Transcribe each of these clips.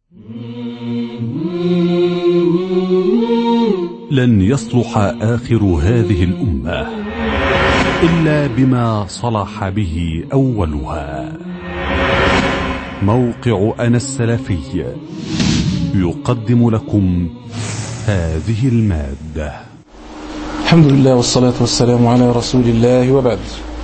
لن يصلح آخر هذه الأمة إلا بما صلح به أولها موقع أنا السلفي يقدم لكم هذه المادة الحمد لله والصلاة والسلام على رسول الله وبعد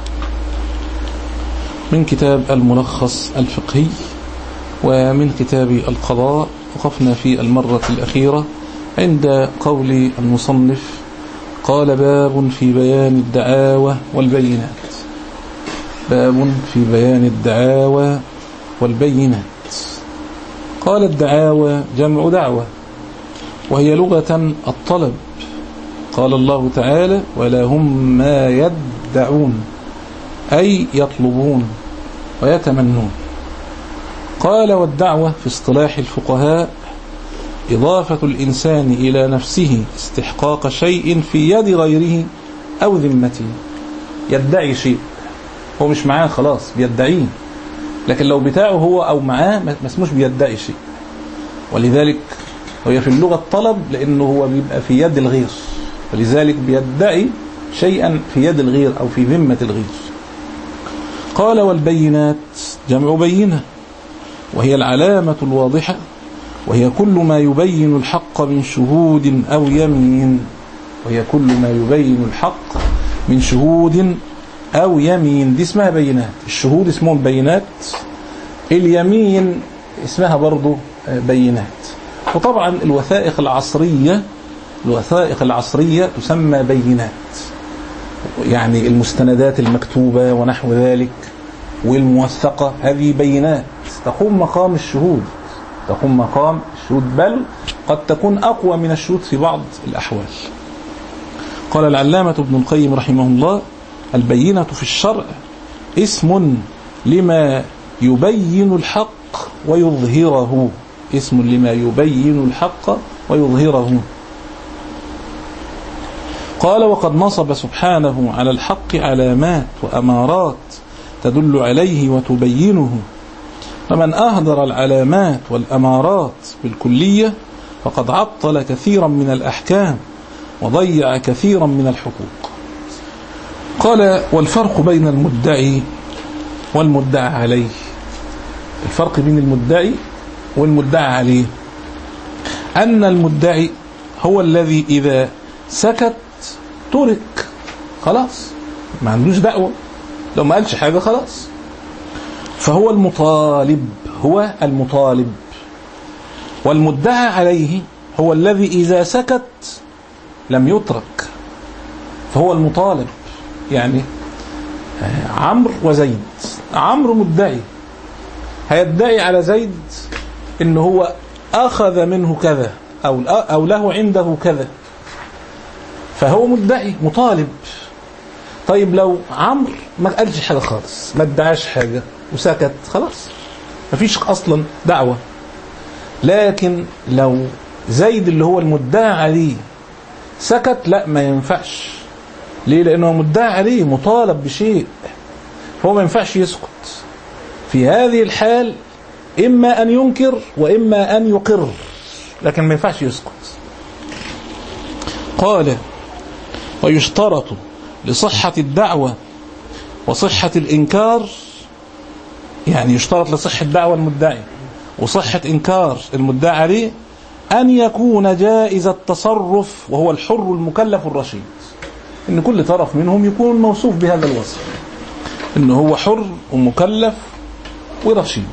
من كتاب الملخص الفقهي ومن كتاب القضاء وقفنا في المرة الأخيرة عند قول المصنف قال باب في بيان الدعاوى والبينات باب في بيان الدعاوى والبينات قال الدعاوى جمع دعوة وهي لغة الطلب قال الله تعالى ولا هم ما يدعون أي يطلبون ويتمنون قال والدعوة في اصطلاح الفقهاء إضافة الإنسان إلى نفسه استحقاق شيء في يد غيره أو ذمته يدعي شيء هو مش معاه خلاص بيدعيه لكن لو بتاعه هو أو معاه ما اسموش بيدعي شيء ولذلك هي في اللغة الطلب لأنه هو بيبقى في يد الغير ولذلك بيدعي شيئا في يد الغير أو في ذمة الغير قال والبينات جمع بينة وهي العلامة الواضحة وهي كل ما يبين الحق من شهود أو يمين وهي كل ما يبين الحق من شهود أو يمين دي اسمها بينات الشهود اسمهم بينات اليمين اسمها برضو بينات وطبعا الوثائق العصرية الوثائق العصرية تسمى بينات يعني المستندات المكتوبة ونحو ذلك والموثقة هذه بينات تقوم مقام الشهود تقوم مقام الشهود بل قد تكون أقوى من الشهود في بعض الأحوال قال العلامة ابن القيم رحمه الله البينة في الشرع اسم لما يبين الحق ويظهره اسم لما يبين الحق ويظهره قال وقد نصب سبحانه على الحق علامات وأمارات تدل عليه وتبينه فمن أهدر العلامات والأمارات بالكلية فقد عطل كثيرا من الأحكام وضيع كثيرا من الحقوق قال والفرق بين المدعي والمدعى عليه الفرق بين المدعي والمدعى عليه أن المدعي هو الذي إذا سكت ترك خلاص ما عندوش دعوة لو ما قالش حاجة خلاص فهو المطالب هو المطالب والمدعى عليه هو الذي إذا سكت لم يترك فهو المطالب يعني عمرو وزيد عمرو مدعي هيدعي على زيد ان هو اخذ منه كذا او او له عنده كذا فهو مدعي مطالب طيب لو عمرو ما قالش حاجه خالص ما ادعاش حاجه وسكت خلاص مفيش اصلا دعوه لكن لو زيد اللي هو المدعى عليه سكت لا ما ينفعش ليه لانه مدعى عليه مطالب بشيء فهو ما ينفعش يسكت في هذه الحال اما ان ينكر واما ان يقر لكن ما ينفعش يسكت قال ويشترط لصحة الدعوة وصحة الإنكار يعني يشترط لصحة دعوة المدعي وصحة إنكار المدعي عليه أن يكون جائز التصرف وهو الحر المكلف الرشيد إن كل طرف منهم يكون موصوف بهذا الوصف إن هو حر ومكلف ورشيد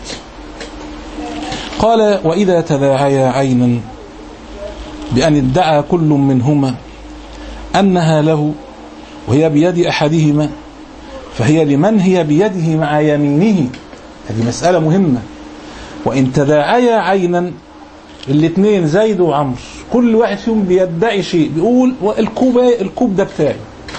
قال وإذا تداعيا عينا بأن ادعى كل منهما أنها له وهي بيد أحدهما فهي لمن هي بيده مع يمينه هذه مسألة مهمة وإن تداعيا عينا الاثنين زيد وعمر كل واحد فيهم بيدعي شيء بيقول الكوب الكوب ده بتاعي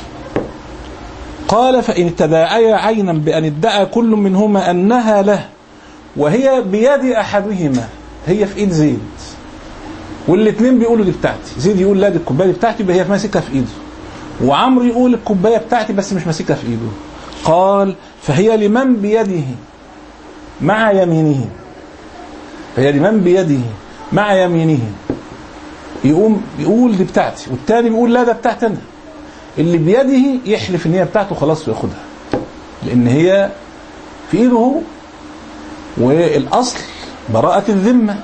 قال فإن تداعيا عينا بأن ادعى كل منهما أنها له وهي بيد أحدهما هي في إيد زيد والاثنين بيقولوا دي بتاعتي زيد يقول لا دي الكوبايه دي بتاعتي يبقى هي ماسكها في ايده وعمرو يقول الكوبايه بتاعتي بس مش ماسكها في ايده قال فهي لمن بيده مع يمينه فهي لمن بيده مع يمينه يقوم يقول دي بتاعتي والتاني بيقول لا ده بتاعتي انا اللي بيده يحلف ان هي بتاعته خلاص وياخدها لان هي في ايده هو والاصل براءة الذمة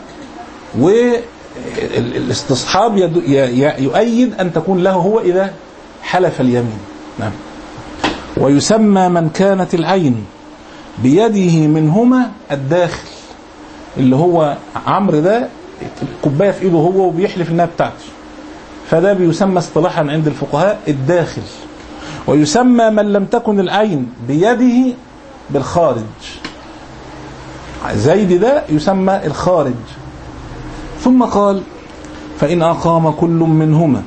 والاستصحاب يد- ي- ي- يؤيد ان تكون له هو اذا حلف اليمين نعم ويسمى من كانت العين بيده منهما الداخل اللي هو عمرو ده الكوبايه في ايده هو وبيحلف انها بتاعته فده بيسمى اصطلاحا عند الفقهاء الداخل ويسمى من لم تكن العين بيده بالخارج زيد ده يسمى الخارج ثم قال فإن أقام كل منهما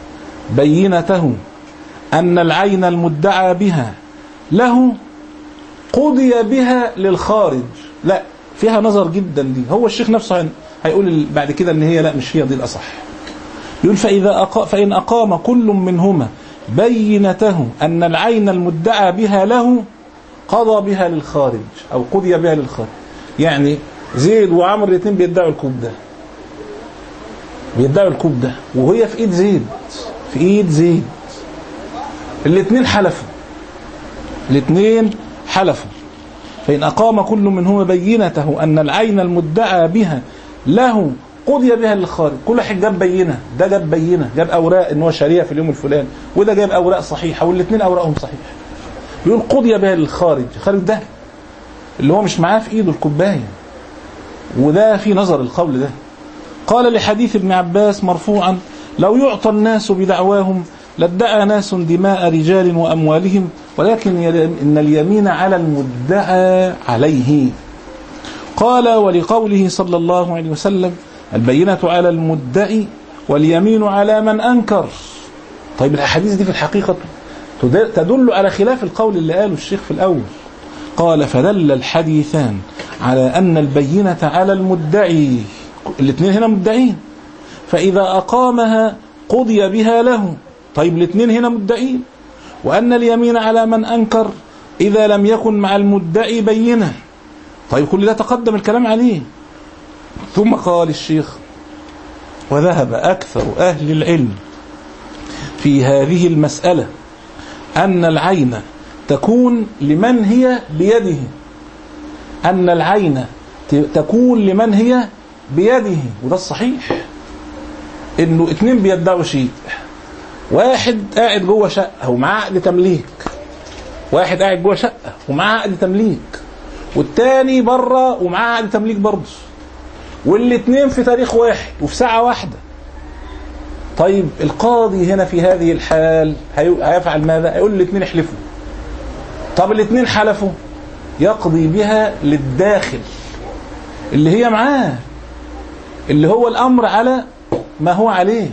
بينته أن العين المدعى بها له قضي بها للخارج لا فيها نظر جدا دي هو الشيخ نفسه هن- هيقول بعد كده ان هي لا مش هي دي الاصح يقول فإذا أقا فإن أقام كل منهما بينته أن العين المدعى بها له قضى بها للخارج أو قضي بها للخارج يعني زيد وعمر الاثنين بيدعوا الكوب ده بيدعوا الكوب ده وهي في ايد زيد في ايد زيد الاثنين حلفوا الاثنين حلفوا فإن أقام كل منهما بينته أن العين المدعى بها له قضي بها للخارج كل واحد جاب بينه ده جاب بينه جاب أوراق إن هو شاريها في اليوم الفلاني وده جاب أوراق صحيحة والاثنين أوراقهم صحيحة بيقول قضي بها للخارج الخارج ده اللي هو مش معاه في إيده الكوباية وده في نظر القول ده قال لحديث ابن عباس مرفوعا لو يعطى الناس بدعواهم لادعى ناس دماء رجال وأموالهم ولكن يل- إن اليمين على المدعى عليه قال ولقوله صلى الله عليه وسلم البينة على المدعي واليمين على من أنكر طيب الأحاديث دي في الحقيقة تد- تدل على خلاف القول اللي قاله الشيخ في الأول قال فدل الحديثان على أن البينة على المدعي الاثنين هنا مدعين فإذا أقامها قضي بها له طيب الاثنين هنا مدعين وأن اليمين على من أنكر إذا لم يكن مع المدعي بينة طيب كل ده تقدم الكلام عليه ثم قال الشيخ وذهب أكثر أهل العلم في هذه المسألة أن العين تكون لمن هي بيده أن العين ت- تكون لمن هي بيده وده الصحيح انه اتنين بيدعوا شيء واحد قاعد جوه شقه ومعاه عقد تمليك واحد قاعد جوه شقه ومعاه عقد تمليك والتاني بره ومعاه عقد تمليك برضه والاتنين في تاريخ واحد وفي ساعه واحده طيب القاضي هنا في هذه الحال هي- هيفعل ماذا؟ هيقول الاثنين احلفوا طب الاثنين حلفوا يقضي بها للداخل اللي هي معاه اللي هو الامر على ما هو عليه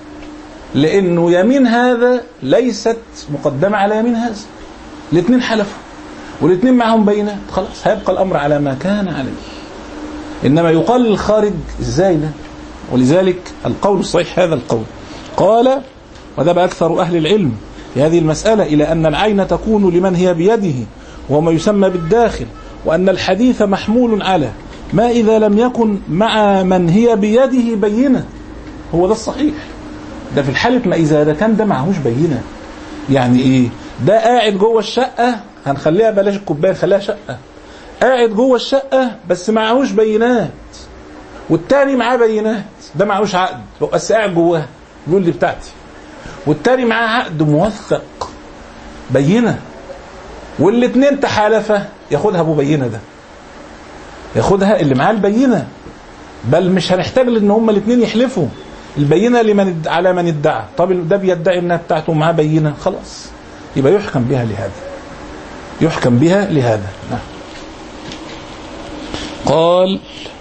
لانه يمين هذا ليست مقدمه على يمين هذا الاثنين حلفوا والاثنين معهم بينات خلاص هيبقى الامر على ما كان عليه انما يقال للخارج ازاي ده ولذلك القول الصحيح هذا القول قال وذهب اكثر اهل العلم في هذه المساله الى ان العين تكون لمن هي بيده وهو ما يسمى بالداخل وان الحديث محمول على ما اذا لم يكن مع من هي بيده بينه هو ده الصحيح ده في الحالة ما إذا ده كان ده معهوش بينة يعني إيه ده قاعد جوه الشقة هنخليها بلاش الكوباية نخليها شقة قاعد جوه الشقة بس معهوش بينات والتاني معاه بينات ده معهوش عقد هو بس قاعد جواها بيقول دي بتاعتي والتاني معاه عقد موثق بينة والاتنين تحالفا ياخدها ابو بينة ده ياخدها اللي معاه البينة بل مش هنحتاج ان هما الاثنين يحلفوا البينه لمن على من ادعى طب ده بيدعي انها بتاعته ومعاه بينه خلاص يبقى يحكم بها لهذا يحكم بها لهذا نعم قال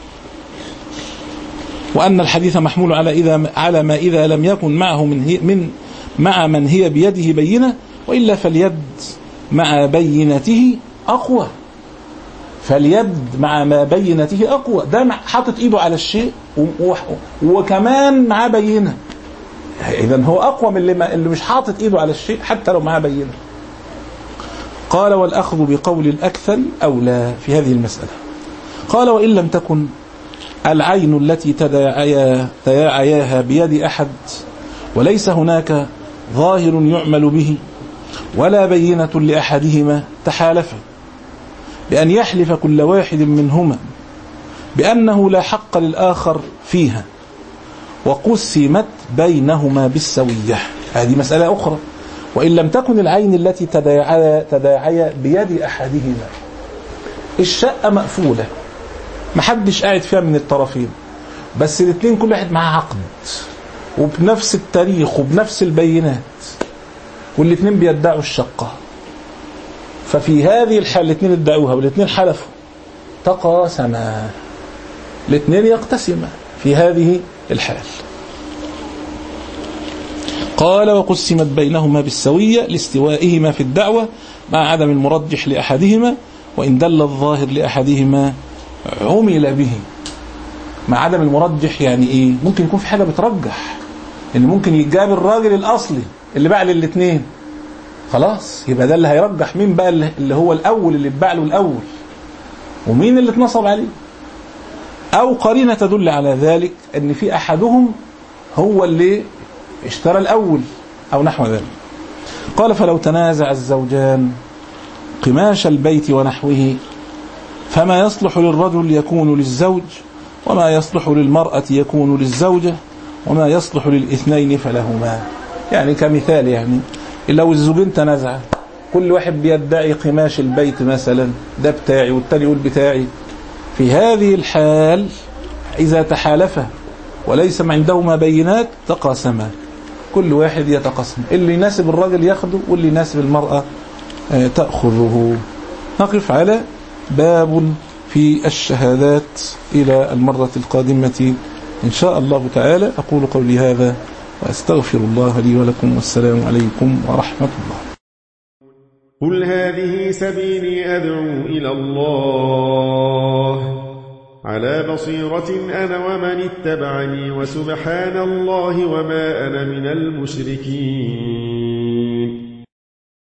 وان الحديث محمول على اذا على ما اذا لم يكن معه من هي من مع من هي بيده بينه والا فاليد مع بينته اقوى فاليد مع ما بينته اقوى ده مع- حاطط ايده على الشيء و- و- وكمان معاه بينه اذا هو اقوى من اللي, ما اللي مش حاطط ايده على الشيء حتى لو معاه بينه قال والاخذ بقول الاكثر اولى في هذه المساله قال وان لم تكن العين التي تداعيا تداعياها بيد أحد وليس هناك ظاهر يعمل به ولا بينة لأحدهما تحالفا بأن يحلف كل واحد منهما بأنه لا حق للآخر فيها وقسمت بينهما بالسوية هذه مسألة أخرى وإن لم تكن العين التي تداعي, تداعي بيد أحدهما الشقة مقفولة محدش قاعد فيها من الطرفين بس الاثنين كل واحد معاه عقد وبنفس التاريخ وبنفس البينات والاثنين بيدعوا الشقة ففي هذه الحال الاثنين ادعوها والاثنين حلفوا تقاسما الاثنين يقتسما في هذه الحال قال وقسمت بينهما بالسوية لاستوائهما في الدعوة مع عدم المرجح لأحدهما وإن دل الظاهر لأحدهما عمل به مع عدم المرجح يعني إيه ممكن يكون في حاجة بترجح إن ممكن يتجاب الراجل الأصلي اللي باع للاثنين خلاص يبقى ده اللي هيرجح مين بقى اللي هو الأول اللي اتباع له الأول ومين اللي اتنصب عليه أو قرينة تدل على ذلك أن في أحدهم هو اللي اشترى الأول أو نحو ذلك قال فلو تنازع الزوجان قماش البيت ونحوه فما يصلح للرجل يكون للزوج وما يصلح للمرأة يكون للزوجة وما يصلح للاثنين فلهما يعني كمثال يعني لو الزوجين تنازعا كل واحد بيدعي قماش البيت مثلا ده بتاعي والتاني يقول بتاعي في هذه الحال إذا تحالفا وليس عندهما بينات تقاسما كل واحد يتقاسم اللي يناسب الرجل ياخده واللي يناسب المرأة تأخذه نقف على باب في الشهادات إلى المرة القادمة إن شاء الله تعالى أقول قولي هذا وأستغفر الله لي ولكم والسلام عليكم ورحمة الله قل هذه سبيلي أدعو إلى الله على بصيرة أنا ومن اتبعني وسبحان الله وما أنا من المشركين